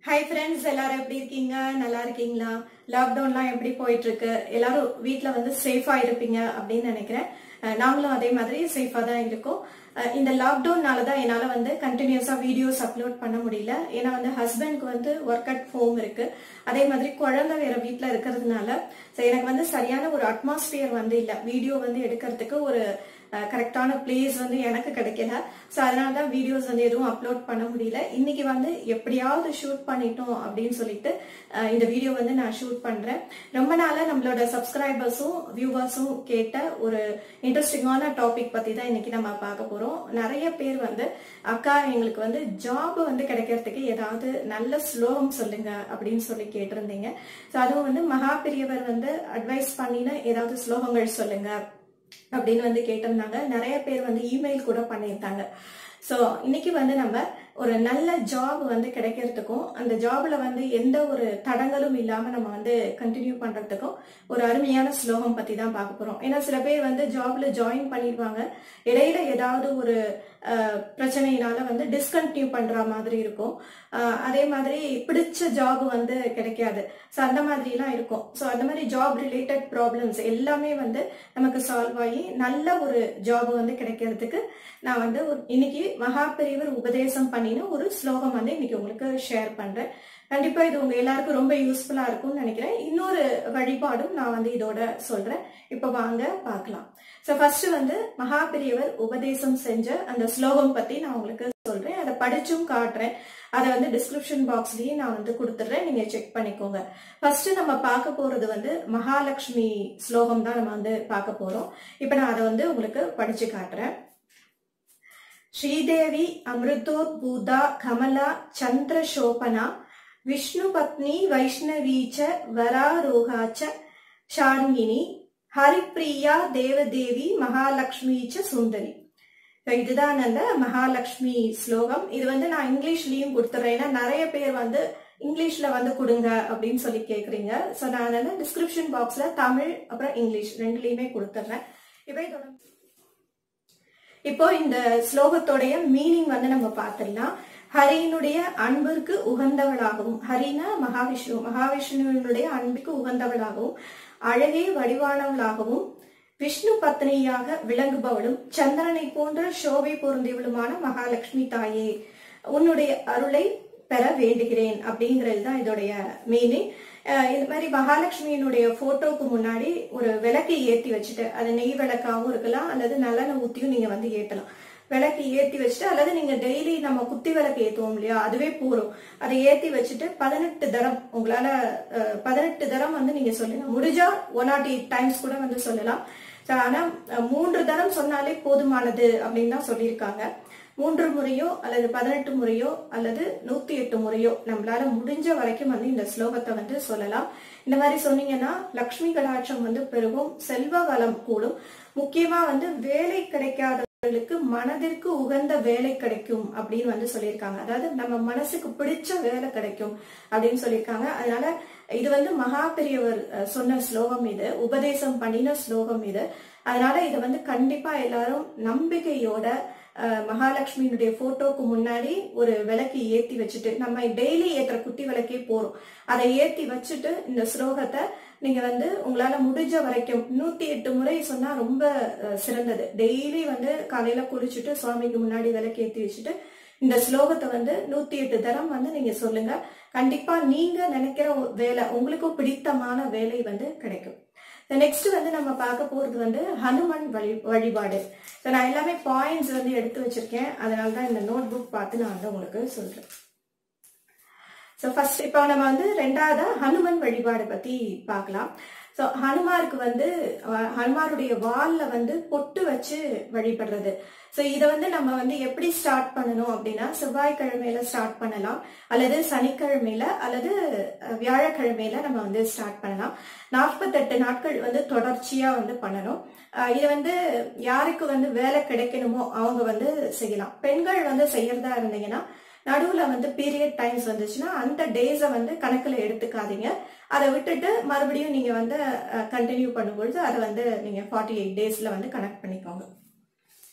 hi friends எல்லாரும் எப்படி இருக்கீங்க நல்லா இருக்கீங்களா லாக்டவுன்லாம் எப்படி போயிட்டு இருக்கு எல்லாரும் வீட்ல வந்து சேஃபா இருப்பீங்க அப்படின்னு நினைக்கிறேன் அஹ் நாங்களும் அதே மாதிரி சேஃபா தான் இருக்கோம் அஹ் இந்த லாக்டவுன்னால தான் என்னால வந்து கண்டினியூஸா வீடியோஸ் அப்லோட் பண்ண முடியல ஏன்னா வந்து ஹஸ்பண்ட்க்கு வந்து ஒர்க் அட் ஹோம் இருக்கு அதே மாதிரி குழந்தை வேற வீட்ல இருக்கிறதுனால so எனக்கு வந்து சரியான ஒரு அட்மாஸ்பியர் வந்து இல்ல வீடியோ வந்து எடுக்கிறதுக்கு ஒரு கரெக்டான பிளேஸ் வந்து எனக்கு கிடைக்கல ஸோ அதனால தான் வீடியோஸ் வந்து எதுவும் அப்லோட் பண்ண முடியல இன்னைக்கு வந்து எப்படியாவது ஷூட் பண்ணிட்டோம் அப்படின்னு சொல்லிட்டு அஹ், இந்த வீடியோ வந்து நான் ஷூட் பண்றேன் ரொம்ப நாளா நம்மளோட சப்ஸ்கிரைபர்ஸும் வியூவர்ஸும் கேட்ட ஒரு இன்ட்ரெஸ்டிங்கான டாபிக் பத்தி தான் இன்னைக்கு நம்ம பார்க்க போறோம் நிறைய பேர் வந்து அக்கா எங்களுக்கு வந்து ஜாப் வந்து கிடைக்கிறதுக்கு ஏதாவது நல்ல ஸ்லோகம் சொல்லுங்க அப்படின்னு சொல்லி கேட்டிருந்தீங்க ஸோ அதுவும் வந்து மகா பெரியவர் வந்து அட்வைஸ் பண்ணின ஏதாவது ஸ்லோகங்கள் சொல்லுங்க அப்படின்னு வந்து கேட்டிருந்தாங்க நிறைய பேர் வந்து இமெயில் கூட பண்ணியிருந்தாங்க ஸோ இன்னைக்கு வந்து நம்ம ஒரு நல்ல ஜாப் வந்து கிடைக்கிறதுக்கும் அந்த ஜாப்ல வந்து எந்த ஒரு தடங்களும் இல்லாம நம்ம வந்து கண்டினியூ பண்றதுக்கும் ஒரு அருமையான ஸ்லோகம் பத்தி தான் பார்க்க போறோம் ஏன்னா சில பேர் வந்து ஜாப்ல ஜாயின் பண்ணிடுவாங்க இடையில ஏதாவது ஒரு அஹ், பிரச்சனையினால வந்து டிஸ்கண்டினியூ பண்ற மாதிரி இருக்கும் அஹ், அதே மாதிரி பிடிச்ச ஜாப் வந்து கிடைக்காது ஸோ அந்த மாதிரிலாம் இருக்கும் ஸோ அந்த மாதிரி ஜாப் ரிலேட்டட் ப்ராப்ளம்ஸ் எல்லாமே வந்து நமக்கு சால்வ் ஆகி நல்ல ஒரு ஜாப் வந்து கிடைக்கிறதுக்கு நான் வந்து ஒரு- இன்னைக்கு மகா பெரியவர் உபதேசம் பண்ணின ஒரு ஸ்லோகம் வந்து இன்னைக்கு உங்களுக்கு ஷேர் பண்றேன் கண்டிப்பா இது உங்க எல்லாருக்கும் ரொம்ப யூஸ்ஃபுல்லா இருக்கும்னு நினைக்கிறேன் இன்னொரு வழிபாடும் நான் வந்து இதோட சொல்றேன் இப்ப வாங்க பார்க்கலாம் ஸோ ஃபர்ஸ்ட் வந்து மகா பெரியவர் உபதேசம் செஞ்ச அந்த ஸ்லோகம் பத்தி நான் உங்களுக்கு சொல்றேன் அதை படிச்சும் காட்டுறேன் அதை வந்து டிஸ்கிரிப்ஷன் பாக்ஸ்லயே நான் வந்து கொடுத்துட்றேன் நீங்க செக் பண்ணிக்கோங்க ஃபர்ஸ்ட் நம்ம பார்க்க போறது வந்து மகாலட்சுமி ஸ்லோகம் தான் நம்ம வந்து பார்க்க போறோம் இப்போ நான் அதை வந்து உங்களுக்கு படிச்சு காட்டுறேன் ஸ்ரீதேவி அமிர்தோத்பூதா கமலா சந்திரசோபனா விஷ்ணு பத்னி வைஷ்ணவீச்ச வராரோகாச்ச ஷார்ங்கினி ஹரிப்பிரியா தேவதேவி மகாலட்சுமிச்ச சுந்தரி So இதுதான் அந்த மகாலட்சுமி ஸ்லோகம் இது வந்து நான் இங்கிலீஷ்லயும் கொடுத்துறேன் ஏன்னா நிறைய பேர் வந்து இங்கிலீஷ்ல வந்து கொடுங்க அப்படின்னு சொல்லி கேக்குறீங்க ஸோ நான் வந்து டிஸ்கிரிப்ஷன் பாக்ஸ்ல தமிழ் அப்புறம் இங்கிலீஷ் ரெண்டுலயுமே கொடுத்துட்றேன் இப்போ இதோட இப்போ இந்த ஸ்லோகத்தோடைய மீனிங் வந்து நம்ம பார்த்துடலாம் ஹரியினுடைய அன்பிற்கு உகந்தவளாகவும் ஹரினா மகாவிஷ்ணு மகாவிஷ்ணுவினுடைய அன்புக்கு உகந்தவளாகவும் அழகே வடிவானவளாகவும் விஷ்ணு பத்னியாக விளங்குபவளும் சந்திரனை போன்ற சோபை பொருந்தியவளுமான மகாலட்சுமி தாயே உன்னுடைய அருளை பெற வேண்டுகிறேன் அப்படிங்கிறது தான் இதோடைய மீனிங் இந்த மாதிரி மகாலட்சுமியினுடைய போட்டோக்கு முன்னாடி ஒரு விளக்கு ஏத்தி வச்சுட்டு அது நெய் விளக்காவும் இருக்கலாம் அல்லது நல்லெண்ணெய் ஊத்தியும் நீங்க வந்து ஏத்தலாம் விளக்கு ஏத்தி வச்சுட்டு அல்லது நீங்க டெய்லி நம்ம குத்தி விளக்கு ஏத்துவோம் இல்லையா அதுவே போறோம் அதை ஏத்தி வச்சுட்டு பதினெட்டு தரம் உங்களால அஹ், பதினெட்டு தரம் வந்து நீங்க சொல்லலாம் முடிஞ்சா ஒன் நாட் எயிட் டைம்ஸ் கூட வந்து சொல்லலாம் So, ஆனா அஹ், மூன்று தரம் சொன்னாலே போதுமானது அப்படின்னு தான் சொல்லியிருக்காங்க மூன்று முறையோ அல்லது பதினெட்டு முறையோ அல்லது நூத்தி எட்டு முறையோ நம்மளால முடிஞ்ச வரைக்கும் வந்து இந்த ஸ்லோகத்தை வந்து சொல்லலாம் இந்த மாதிரி சொன்னீங்கன்னா லக்ஷ்மி கடாட்சம் வந்து பெருகும் செல்வ வளம் கூடும் முக்கியமா வந்து வேலை கிடைக்காதவர்களுக்கு மனதிற்கு உகந்த வேலை கிடைக்கும் அப்படின்னு வந்து சொல்லியிருக்காங்க அதாவது நம்ம மனசுக்கு பிடிச்ச வேலை கிடைக்கும் அப்படின்னு சொல்லியிருக்காங்க அதனால இது வந்து மகா பெரியவர் அஹ், சொன்ன ஸ்லோகம் இது உபதேசம் பண்ணின ஸ்லோகம் இது அதனால இதை வந்து கண்டிப்பா எல்லாரும் நம்பிக்கையோட அஹ், மகாலட்சுமியினுடைய போட்டோக்கு முன்னாடி ஒரு விளக்கு ஏத்தி வச்சுட்டு நம்ம டெய்லி ஏத்துற குத்தி விளக்கே போறோம் அதை ஏத்தி வச்சுட்டு இந்த ஸ்லோகத்தை நீங்க வந்து உங்களால முடிஞ்ச வரைக்கும் நூத்தி எட்டு முறை சொன்னா ரொம்ப அஹ், சிறந்தது டெய்லி வந்து காலையில குளிச்சுட்டு சுவாமிக்கு முன்னாடி விளக்கு ஏத்தி வச்சுட்டு இந்த ஸ்லோகத்தை வந்து நூத்தி எட்டு தரம் வந்து நீங்க சொல்லுங்க கண்டிப்பா நீங்க நினைக்கிற ஒரு வேலை உங்களுக்கும் பிடித்தமான வேலை வந்து கிடைக்கும் நெக்ஸ்ட் வந்து நம்ம பார்க்க போறது வந்து ஹனுமன் வழி வழிபாடு So, நான் எல்லாமே பாயிண்ட்ஸ் வந்து எடுத்து வச்சிருக்கேன் அதனால தான் இந்த நோட் புக் பார்த்து நான் வந்து உங்களுக்கு சொல்றேன் ஸோ ஃபர்ஸ்ட் இப்போ நம்ம வந்து ரெண்டாவதா ஹனுமன் வழிபாடு பத்தி பார்க்கலாம் ஸோ ஹனுமாருக்கு வந்து அஹ், ஹனுமாருடைய வால்ல வந்து பொட்டு வச்சு வழிபடுறது ஸோ இதை வந்து நம்ம வந்து எப்படி ஸ்டார்ட் பண்ணணும் அப்படின்னா செவ்வாய்க்கிழமையில ஸ்டார்ட் பண்ணலாம் அல்லது சனிக்கிழமையில அல்லது அஹ், வியாழக்கிழமையில நம்ம வந்து ஸ்டார்ட் பண்ணலாம் நாற்பத்தெட்டு நாட்கள் வந்து தொடர்ச்சியா வந்து பண்ணணும் அஹ், இது வந்து யாருக்கு வந்து வேலை கிடைக்கணுமோ அவங்க வந்து செய்யலாம் பெண்கள் வந்து செய்யறதா இருந்தீங்கன்னா நடுவுல வந்து பீரியட் டைம்ஸ் வந்துச்சுன்னா அந்த டேஸை வந்து கணக்குல எடுத்துக்காதீங்க அதை விட்டுட்டு மறுபடியும் நீங்க வந்து கண்டினியூ பண்ணும்பொழுது அதை வந்து நீங்க ஃபார்ட்டி எயிட் டேஸ்ல வந்து கனெக்ட் பண்ணிக்கோங்க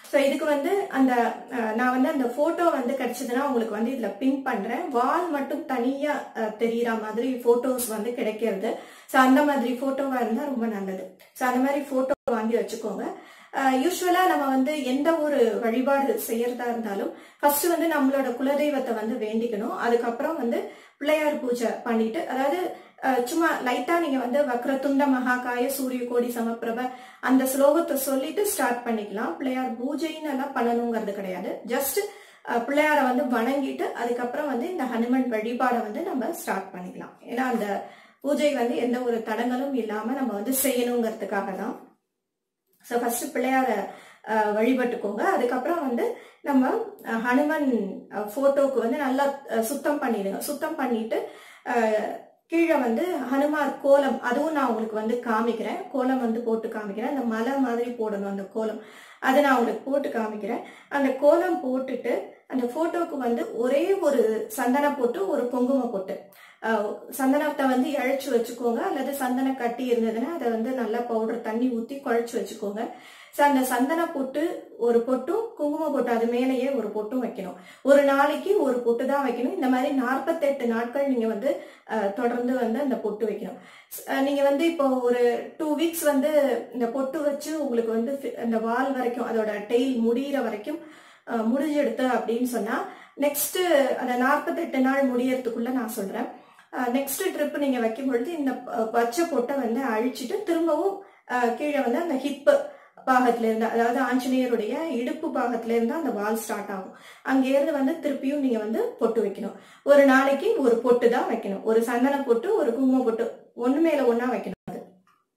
ஸோ இதுக்கு வந்து அந்த அஹ், நான் வந்து அந்த போட்டோ வந்து கிடைச்சதுன்னா உங்களுக்கு வந்து இதுல பின் பண்றேன் வால் மட்டும் தனியா அஹ், தெரியற மாதிரி போட்டோஸ் வந்து கிடைக்கிறது ஸோ அந்த மாதிரி போட்டோவா இருந்தா ரொம்ப நல்லது ஸோ அந்த மாதிரி போட்டோ வாங்கி வச்சுக்கோங்க யூஸ்வலா நம்ம வந்து எந்த ஒரு வழிபாடு செய்யறதா இருந்தாலும் ஃபர்ஸ்ட் வந்து நம்மளோட குலதெய்வத்தை வந்து வேண்டிக்கணும் அதுக்கப்புறம் வந்து பிள்ளையார் பூஜை பண்ணிட்டு அதாவது அஹ், சும்மா லைட்டா நீங்க வந்து வக்ரதுண்ட மகாகாய சூரிய கோடி சமப்பிரப அந்த ஸ்லோகத்தை சொல்லிட்டு ஸ்டார்ட் பண்ணிக்கலாம் பிள்ளையார் பூஜைன்னு எல்லாம் பண்ணணுங்கிறது கிடையாது ஜஸ்ட் பிள்ளையாரை வந்து வணங்கிட்டு அதுக்கப்புறம் வந்து இந்த ஹனுமன் வழிபாடை வந்து நம்ம ஸ்டார்ட் பண்ணிக்கலாம் ஏன்னா அந்த பூஜை வந்து எந்த ஒரு தடங்களும் இல்லாம நம்ம வந்து செய்யணுங்கிறதுக்காக தான் ஸோ ஃபர்ஸ்ட் பிள்ளையார அஹ், வழிபட்டுக்கோங்க அதுக்கப்புறம் வந்து நம்ம அஹ், ஹனுமன் போட்டோக்கு வந்து நல்லா அஹ், சுத்தம் பண்ணிடுங்க சுத்தம் பண்ணிட்டு அஹ், கீழே வந்து ஹனுமார் கோலம் அதுவும் நான் உங்களுக்கு வந்து காமிக்கிறேன் கோலம் வந்து போட்டு காமிக்கிறேன் அந்த மலை மாதிரி போடணும் அந்த கோலம் அதை நான் உங்களுக்கு போட்டு காமிக்கிறேன் அந்த கோலம் போட்டுட்டு அந்த போட்டோக்கு வந்து ஒரே ஒரு சந்தன போட்டு ஒரு குங்கும போட்டு அஹ், சந்தனத்தை வந்து இழைச்சு வச்சுக்கோங்க அல்லது சந்தன கட்டி இருந்ததுன்னா அதை வந்து நல்லா பவுடர் தண்ணி ஊற்றி குழைச்சு வச்சுக்கோங்க ஸோ அந்த சந்தன பொட்டு ஒரு பொட்டும் குங்கும பொட்டு அது மேலேயே ஒரு பொட்டும் வைக்கணும் ஒரு நாளைக்கு ஒரு பொட்டு தான் வைக்கணும் இந்த மாதிரி நாற்பத்தெட்டு நாட்கள் நீங்க வந்து அஹ், தொடர்ந்து வந்து அந்த பொட்டு வைக்கணும் ஸ்- அஹ், நீங்க வந்து இப்போ ஒரு டூ வீக்ஸ் வந்து இந்த பொட்டு வச்சு உங்களுக்கு வந்து fi- அந்த வால் வரைக்கும் அதோட டெய்ல் முடியிற வரைக்கும் அஹ், முடிஞ்செடுத்து அப்படின்னு சொன்னா நெக்ஸ்ட் அந்த நாற்பத்தெட்டு நாள் முடியறதுக்குள்ள நான் சொல்றேன் நெக்ஸ்ட் ட்ரிப் நீங்க வைக்கும் பொழுது இந்த அஹ், பச்சை பொட்டை வந்து அழிச்சிட்டு திரும்பவும் அஹ், கீழே வந்து அந்த ஹிப் பாகத்துல இருந்து அதாவது ஆஞ்சநேயருடைய இடுப்பு பாகத்துல இருந்து அந்த வால் ஸ்டார்ட் ஆகும் அங்க இருந்து வந்து திருப்பியும் நீங்க வந்து பொட்டு வைக்கணும் ஒரு நாளைக்கு ஒரு பொட்டு தான் வைக்கணும் ஒரு சந்தன பொட்டு ஒரு குங்கும பொட்டு ஒண்ணு மேல ஒண்ணா வைக்கணும் அது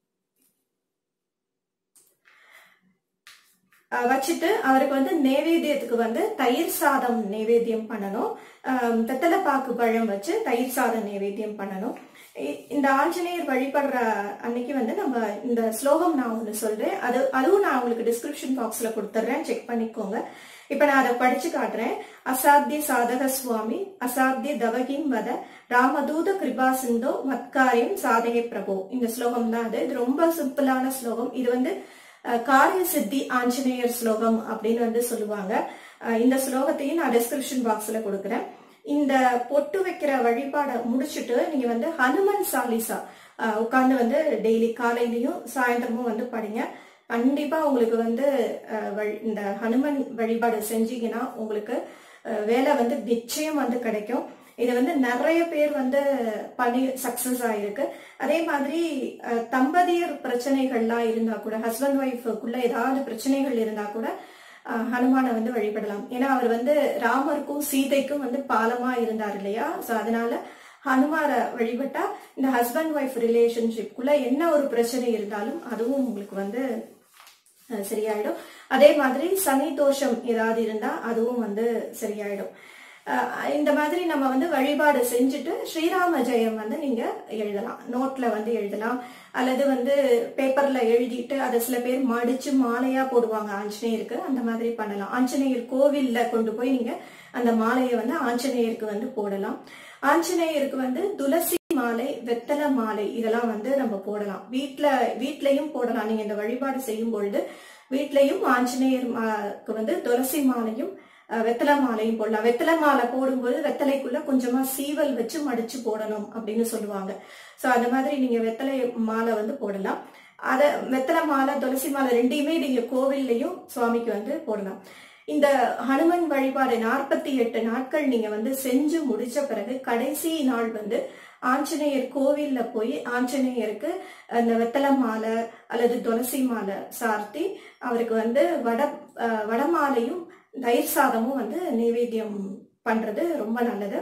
அஹ் வச்சுட்டு அவருக்கு வந்து நைவேத்தியத்துக்கு வந்து தயிர் சாதம் நைவேத்தியம் பண்ணணும் அஹ் வெத்தலை பாக்கு பழம் வச்சு தயிர் சாதம் நைவேத்தியம் பண்ணணும் இ- இந்த ஆஞ்சநேயர் வழிபடுற அன்னைக்கு வந்து நம்ம இந்த ஸ்லோகம் நான் ஒன்று சொல்றேன் அது அதுவும் நான் உங்களுக்கு டிஸ்கிரிப்ஷன் பாக்ஸ்ல கொடுத்துட்றேன் செக் பண்ணிக்கோங்க இப்ப நான் அதை படிச்சு காட்டுறேன் அசாத்திய சாதக சுவாமி அசாத்திய தவகிம் வத ராமதூத கிருபா சிந்தோ மத்காரியம் சாதகே பிரபு இந்த ஸ்லோகம் தான் அது இது ரொம்ப சிம்பிளான ஸ்லோகம் இது வந்து அஹ், காரிய சித்தி ஆஞ்சநேயர் ஸ்லோகம் அப்படின்னு வந்து சொல்லுவாங்க அஹ், இந்த ஸ்லோகத்தையும் நான் டிஸ்கிரிப்ஷன் பாக்ஸ்ல கொடுக்குறேன் இந்த பொட்டு வைக்கிற வழிபாடை முடிச்சுட்டு நீங்க வந்து ஹனுமன் சாலிசா உட்காந்து வந்து டெய்லி காலையிலயும் சாயந்தரமும் வந்து படிங்க கண்டிப்பா உங்களுக்கு வந்து அஹ், வழி- இந்த ஹனுமன் வழிபாடு செஞ்சீங்கன்னா உங்களுக்கு அஹ், வேலை வந்து நிச்சயம் வந்து கிடைக்கும் இது வந்து நிறைய பேர் வந்து பண்ணி சக்சஸ் ஆயிருக்கு அதே மாதிரி அஹ், தம்பதியர் பிரச்சனைகள்லாம் இருந்தா கூட ஹஸ்பண்ட் ஒய்ஃபுக்குள்ள ஏதாவது பிரச்சனைகள் இருந்தா கூட அஹ், ஹனுமானை வந்து வழிபடலாம் ஏன்னா அவர் வந்து ராமருக்கும் சீதைக்கும் வந்து பாலமா இருந்தார் இல்லையா சோ அதனால ஹனுமாரை வழிபட்டா இந்த ஹஸ்பண்ட் ஒய்ஃப் ரிலேஷன்ஷிப்குள்ள என்ன ஒரு பிரச்சனை இருந்தாலும் அதுவும் உங்களுக்கு வந்து அஹ், சரியாயிடும் அதே மாதிரி சனி தோஷம் ஏதாவது இருந்தா அதுவும் வந்து சரியாயிடும் அஹ், இந்த மாதிரி நம்ம வந்து வழிபாடு செஞ்சுட்டு ஸ்ரீராம ஜெயம் வந்து நீங்க எழுதலாம் நோட்ல வந்து எழுதலாம் அல்லது வந்து பேப்பர்ல எழுதிட்டு அதை சில பேர் மடிச்சு மாலையா போடுவாங்க ஆஞ்சநேயருக்கு அந்த மாதிரி பண்ணலாம் ஆஞ்சநேயர் கோவில்ல கொண்டு போய் நீங்க அந்த மாலையை வந்து ஆஞ்சநேயருக்கு வந்து போடலாம் ஆஞ்சநேயருக்கு வந்து துளசி மாலை வெத்தலை மாலை இதெல்லாம் வந்து நம்ம போடலாம் வீட்ல வீட்லயும் போடலாம் நீங்க இந்த வழிபாடு செய்யும் பொழுது வீட்லயும் ஆஞ்சநேயர் மாக்கு வந்து துளசி மாலையும் அஹ், வெத்தலை மாலையும் போடலாம் வெத்தலை மாலை போடும்போது வெத்தலைக்குள்ள கொஞ்சமா சீவல் வச்சு மடிச்சு போடணும் அப்படின்னு சொல்லுவாங்க சோ அந்த மாதிரி நீங்க வெத்தலை மாலை வந்து போடலாம் அத வெத்தலை மாலை துளசி மாலை ரெண்டையுமே நீங்க கோவில்லையும் சுவாமிக்கு வந்து போடலாம் இந்த ஹனுமன் வழிபாடு நாற்பத்தி எட்டு நாட்கள் நீங்க வந்து செஞ்சு முடிச்ச பிறகு கடைசி நாள் வந்து ஆஞ்சநேயர் கோவில்ல போய் ஆஞ்சநேயருக்கு அந்த வெத்தலை மாலை அல்லது துளசி மாலை சார்த்தி அவருக்கு வந்து வட அஹ், வடமாலையும் தயிர் சாதமும் வந்து நைவேத்தியம் பண்றது ரொம்ப நல்லது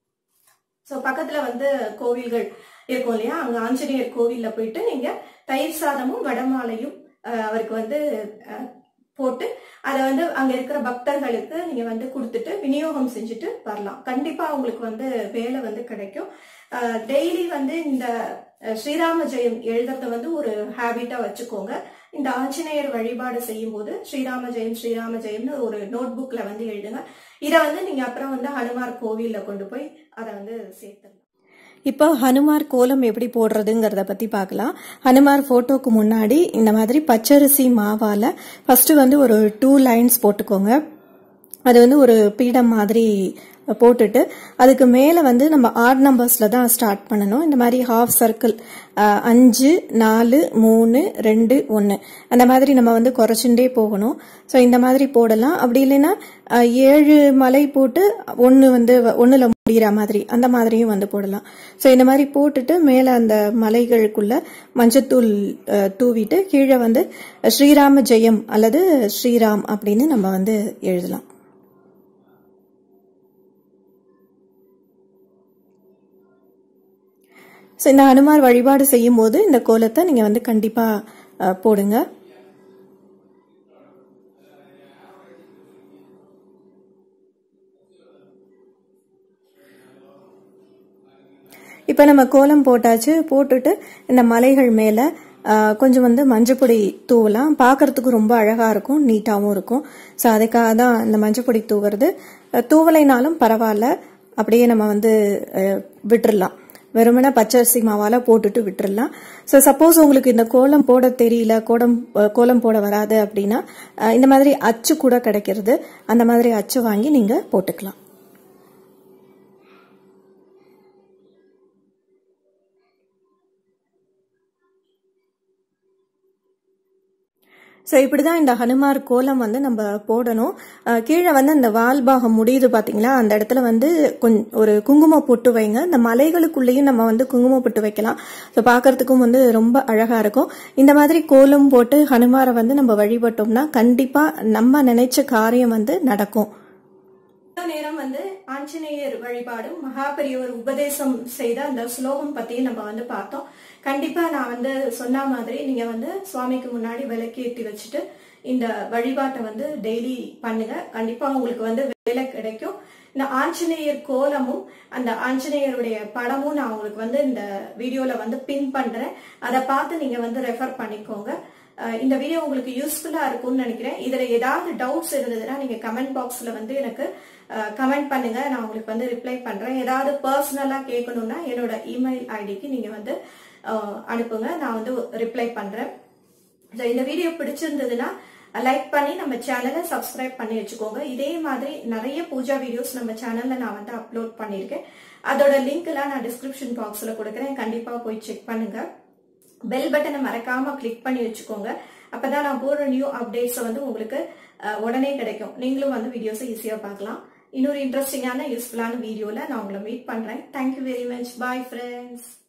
ஸோ பக்கத்துல வந்து கோவில்கள் இருக்கும் இல்லையா அங்க ஆஞ்சநேயர் கோவில்ல போயிட்டு நீங்க தயிர் சாதமும் வடமாலையும் அஹ், அவருக்கு வந்து அஹ், போட்டு அதை வந்து அங்க இருக்கிற பக்தர்களுக்கு நீங்க வந்து கொடுத்துட்டு விநியோகம் செஞ்சுட்டு வரலாம் கண்டிப்பா உங்களுக்கு வந்து வேலை வந்து கிடைக்கும் டெய்லி வந்து இந்த அஹ், ஸ்ரீராம ஜெயம் எழுதுறத வந்து ஒரு ஹேபிட்டா வச்சுக்கோங்க இந்த ஆஞ்சநேயர் வழிபாடு செய்யும் போது ஸ்ரீராம ஜெயம் ஸ்ரீராம ஜெயம்னு ஒரு நோட் புக்ல வந்து எழுதுங்க இதை வந்து நீங்க அப்புறம் வந்து ஹனுமார் கோவில்ல கொண்டு போய் அதை வந்து சேர்த்துடலாம் இப்போ ஹனுமார் கோலம் எப்படி போடுறதுங்கிறத பத்தி பார்க்கலாம் ஹனுமார் போட்டோக்கு முன்னாடி இந்த மாதிரி பச்சரிசி மாவால ஃபர்ஸ்ட் வந்து ஒரு டூ லைன்ஸ் போட்டுக்கோங்க அது வந்து ஒரு பீடம் மாதிரி போட்டுட்டு அதுக்கு மேலே வந்து நம்ம ஆட் நம்பர்ஸில் தான் ஸ்டார்ட் பண்ணணும் இந்த மாதிரி ஹாஃப் சர்க்கிள் அஞ்சு நாலு மூணு ரெண்டு ஒன்று அந்த மாதிரி நம்ம வந்து குறைச்சுட்டே போகணும் ஸோ இந்த மாதிரி போடலாம் அப்படி இல்லைன்னா அஹ், ஏழு மலை போட்டு ஒன்று வந்து ஒன்றில் முடிகிற மாதிரி அந்த மாதிரியும் வந்து போடலாம் ஸோ இந்த மாதிரி போட்டுட்டு மேலே அந்த மலைகளுக்குள்ள மஞ்சத்தூள் அஹ், தூவிட்டு கீழே வந்து ஸ்ரீராம ஜெயம் அல்லது ஸ்ரீராம் அப்படின்னு நம்ம வந்து எழுதலாம் ஸோ இந்த ஹனுமார் வழிபாடு செய்யும் போது இந்த கோலத்தை நீங்கள் வந்து கண்டிப்பாக போடுங்க இப்போ நம்ம கோலம் போட்டாச்சு போட்டுட்டு இந்த மலைகள் மேலே கொஞ்சம் வந்து மஞ்சப்பொடி தூவலாம் பார்க்கறதுக்கு ரொம்ப அழகாக இருக்கும் நீட்டாகவும் இருக்கும் ஸோ அதுக்காக தான் இந்த மஞ்சப்பொடி தூவுறது அஹ், தூவலைனாலும் பரவாயில்ல அப்படியே நம்ம வந்து அஹ், விட்டுறலாம் வெறுமனே பச்சரிசி மாவால போட்டுட்டு விட்டுறலாம் ஸோ சப்போஸ் உங்களுக்கு இந்த கோலம் போட தெரியல கோலம் அஹ், கோலம் போட வராது அப்படின்னா அஹ், இந்த மாதிரி அச்சு கூட கிடைக்கிறது அந்த மாதிரி அச்சு வாங்கி நீங்கள் போட்டுக்கலாம் ஸோ இப்படி தான் இந்த ஹனுமார் கோலம் வந்து நம்ம போடணும் அஹ் கீழே வந்து அந்த வால் பாகம் முடியுது பார்த்தீங்களா அந்த இடத்துல வந்து கொஞ்சம் ஒரு குங்கும பொட்டு வைங்க இந்த மலைகளுக்குள்ளேயும் நம்ம வந்து குங்கும பொட்டு வைக்கலாம் ஸோ பார்க்கறதுக்கும் வந்து ரொம்ப அழகாக இருக்கும் இந்த மாதிரி கோலம் போட்டு ஹனுமாரை வந்து நம்ம வழிபட்டோம்னா கண்டிப்பாக நம்ம நினைச்ச காரியம் வந்து நடக்கும் இவ்வளவு நேரம் வந்து ஆஞ்சநேயர் வழிபாடும் மகாபெரியவர் உபதேசம் செய்த அந்த ஸ்லோகம் பத்தி நம்ம வந்து பார்த்தோம் கண்டிப்பா நான் வந்து சொன்ன மாதிரி நீங்க வந்து சுவாமிக்கு முன்னாடி விளக்கு ஏற்றி வச்சுட்டு இந்த வழிபாட்டை வந்து டெய்லி பண்ணுங்க கண்டிப்பா உங்களுக்கு வந்து வேலை கிடைக்கும் இந்த ஆஞ்சநேயர் கோலமும் அந்த ஆஞ்சநேயருடைய படமும் நான் உங்களுக்கு வந்து இந்த வீடியோல வந்து பின் பண்றேன் அதை பார்த்து நீங்க வந்து ரெஃபர் பண்ணிக்கோங்க அஹ் இந்த வீடியோ உங்களுக்கு யூஸ்ஃபுல்லா இருக்கும்னு நினைக்கிறேன் இதுல ஏதாவது டவுட்ஸ் இருந்ததுன்னா நீங்க கமெண்ட் பாக்ஸ்ல வந்து எனக்கு கமெண்ட் பண்ணுங்க நான் உங்களுக்கு வந்து ரிப்ளை பண்றேன் ஏதாவது பர்சனலா கேட்கணும்னா என்னோட இமெயில் ஐடிக்கு நீங்க வந்து அஹ், அனுப்புங்க நான் வந்து ரிப்ளை பண்றேன் So, இந்த வீடியோ பிடிச்சிருந்ததுன்னா லைக் பண்ணி நம்ம சேனலை சப்ஸ்கிரைப் பண்ணி வச்சுக்கோங்க இதே மாதிரி நிறைய பூஜா வீடியோஸ் நம்ம சேனல்ல நான் வந்து அப்லோட் பண்ணியிருக்கேன் அதோட லிங்க் எல்லாம் நான் டிஸ்கிரிப்ஷன் பாக்ஸ்ல கொடுக்குறேன் கண்டிப்பா போய் செக் பண்ணுங்க பெல் பட்டனை மறக்காம கிளிக் பண்ணி வச்சுக்கோங்க அப்பதான் நான் போடுற நியூ அப்டேட்ஸ் வந்து உங்களுக்கு அஹ், உடனே கிடைக்கும் நீங்களும் வந்து வீடியோஸை ஈஸியா பார்க்கலாம் இன்னொரு இன்ட்ரெஸ்டிங்கான யூஸ்ஃபுல்லான வீடியோல நான் உங்களை மீட் பண்றேன் thank you very much bye friends